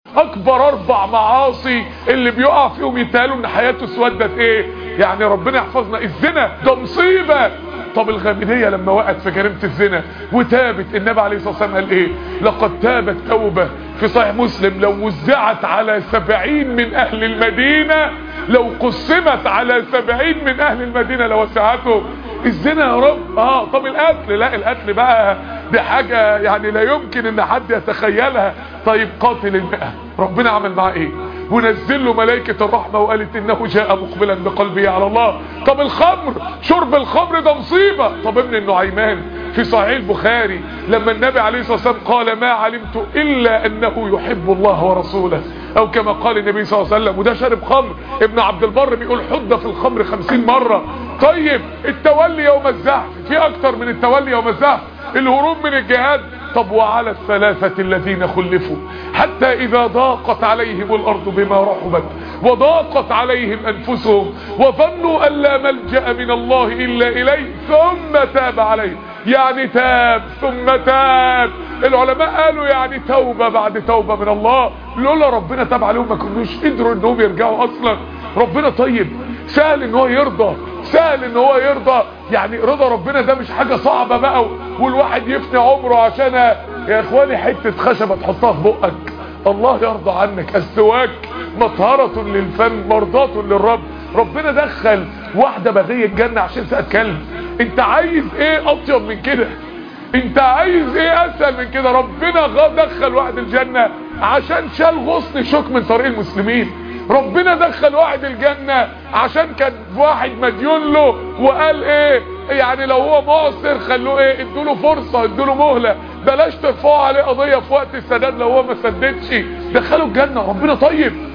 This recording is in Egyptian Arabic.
اكبر اربع معاصي اللي بيقع فيهم يتقالوا ان حياته اسودت ايه يعني ربنا يحفظنا الزنا ده مصيبه طب الغامديه لما وقعت في جريمه الزنا وتابت النبي عليه الصلاه والسلام قال ايه لقد تابت توبه في صحيح مسلم لو وزعت على سبعين من اهل المدينه لو قسمت على سبعين من اهل المدينه لوسعتهم الزنا يا رب اه طب القتل لا القتل بقى دي حاجه يعني لا يمكن ان حد يتخيلها طيب قاتل المئة ربنا عمل معاه ايه ونزل له ملائكة الرحمة وقالت انه جاء مقبلا بقلبه على الله طب الخمر شرب الخمر ده مصيبة طب ابن النعيمان في صحيح البخاري لما النبي عليه الصلاة والسلام قال ما علمت الا انه يحب الله ورسوله او كما قال النبي صلى الله عليه وسلم وده شارب خمر ابن عبد البر بيقول حد في الخمر خمسين مرة طيب التولي يوم الزحف في اكتر من التولي يوم الزحف الهروب من الجهاد طب وعلى الثلاثة الذين خلفوا حتى إذا ضاقت عليهم الأرض بما رحبت وضاقت عليهم أنفسهم وظنوا أن لا ملجأ من الله إلا إليه ثم تاب عليهم يعني تاب ثم تاب العلماء قالوا يعني توبة بعد توبة من الله لولا ربنا تاب عليهم ما كنوش قدروا انهم يرجعوا اصلا ربنا طيب سهل ان هو يرضى سهل ان هو يرضى يعني رضا ربنا ده مش حاجة صعبة بقى والواحد يفني عمره عشان يا اخواني حتة خشبة تحطها في بقك الله يرضى عنك السواك مطهرة للفم مرضاة للرب ربنا دخل واحدة بغية الجنة عشان تتكلم انت عايز ايه اطيب من كده انت عايز ايه اسهل من كده ربنا دخل واحد الجنة عشان شال غصن شوك من طريق المسلمين ربنا دخل واحد الجنة عشان كان واحد مديون له وقال ايه يعني لو هو معصر خلوه ايه ادوله فرصة ادوله مهلة بلاش ترفعوا عليه قضية في وقت السداد لو هو ما سددش دخلوا الجنة ربنا طيب